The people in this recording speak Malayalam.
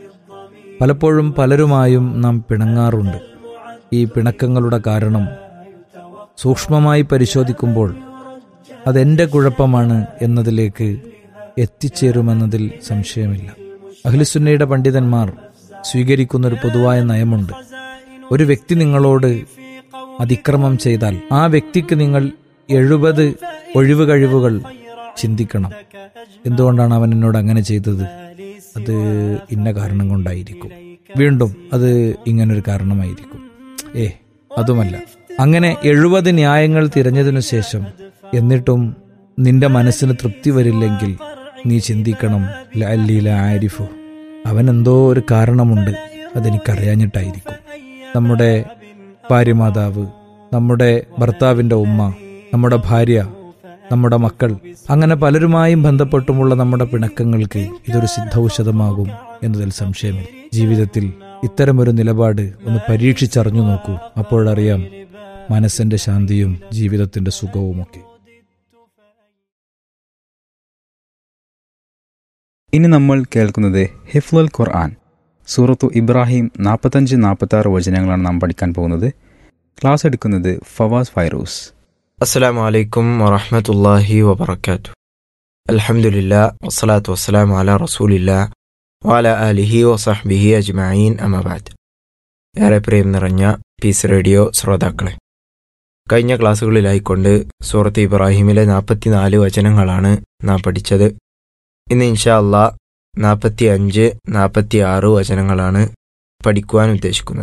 പലപ്പോഴും പലരുമായും നാം പിണങ്ങാറുണ്ട് ഈ പിണക്കങ്ങളുടെ കാരണം സൂക്ഷ്മമായി പരിശോധിക്കുമ്പോൾ അതെൻ്റെ കുഴപ്പമാണ് എന്നതിലേക്ക് എത്തിച്ചേരുമെന്നതിൽ സംശയമില്ല അഖിലുസുന്നയുടെ പണ്ഡിതന്മാർ സ്വീകരിക്കുന്ന ഒരു പൊതുവായ നയമുണ്ട് ഒരു വ്യക്തി നിങ്ങളോട് അതിക്രമം ചെയ്താൽ ആ വ്യക്തിക്ക് നിങ്ങൾ എഴുപത് ഒഴിവ് കഴിവുകൾ ചിന്തിക്കണം എന്തുകൊണ്ടാണ് അവൻ എന്നോട് അങ്ങനെ ചെയ്തത് അത് ഇന്ന കാരണം കൊണ്ടായിരിക്കും വീണ്ടും അത് ഇങ്ങനൊരു കാരണമായിരിക്കും ഏ അതുമല്ല അങ്ങനെ എഴുപത് ന്യായങ്ങൾ തിരഞ്ഞതിനു ശേഷം എന്നിട്ടും നിന്റെ മനസ്സിന് തൃപ്തി വരില്ലെങ്കിൽ നീ ചിന്തിക്കണം ലല്ലീല ആരിഫു അവൻ എന്തോ ഒരു കാരണമുണ്ട് അതെനിക്കറിയാഞ്ഞിട്ടായിരിക്കും നമ്മുടെ ഭാര്യമാതാവ് നമ്മുടെ ഭർത്താവിൻ്റെ ഉമ്മ നമ്മുടെ ഭാര്യ നമ്മുടെ മക്കൾ അങ്ങനെ പലരുമായും ബന്ധപ്പെട്ടുമുള്ള നമ്മുടെ പിണക്കങ്ങൾക്ക് ഇതൊരു സിദ്ധൌഷധമാകും എന്നതിൽ സംശയമില്ല ജീവിതത്തിൽ ഇത്തരമൊരു നിലപാട് ഒന്ന് പരീക്ഷിച്ചറിഞ്ഞു നോക്കൂ അപ്പോഴറിയാം മനസ്സിന്റെ ശാന്തിയും ജീവിതത്തിന്റെ സുഖവുമൊക്കെ ഇനി നമ്മൾ കേൾക്കുന്നത് ഹിഫ്ലുൽ ഖുർആൻ സൂറത്തു ഇബ്രാഹിം നാൽപ്പത്തഞ്ച് നാൽപ്പത്തി ആറ് വചനങ്ങളാണ് നാം പഠിക്കാൻ പോകുന്നത് ക്ലാസ് എടുക്കുന്നത് ഫവാസ് ഫൈറൂസ് السلام عليكم ورحمة الله وبركاته الحمد لله والصلاة والسلام على رسول الله وعلى آله وصحبه أجمعين أما بعد ഏറെ പ്രേം നിറഞ്ഞ പീസ് റേഡിയോ ശ്രോതാക്കളെ കഴിഞ്ഞ ക്ലാസ്സുകളിലായിക്കൊണ്ട് സൂറത്ത് ഇബ്രാഹിമിലെ നാൽപ്പത്തിനാല് വചനങ്ങളാണ് നാം പഠിച്ചത് ഇന്ന് ഇൻഷാ അള്ളാ നാൽപ്പത്തി അഞ്ച് നാൽപ്പത്തി ആറ് വചനങ്ങളാണ് പഠിക്കുവാൻ ഉദ്ദേശിക്കുന്നത്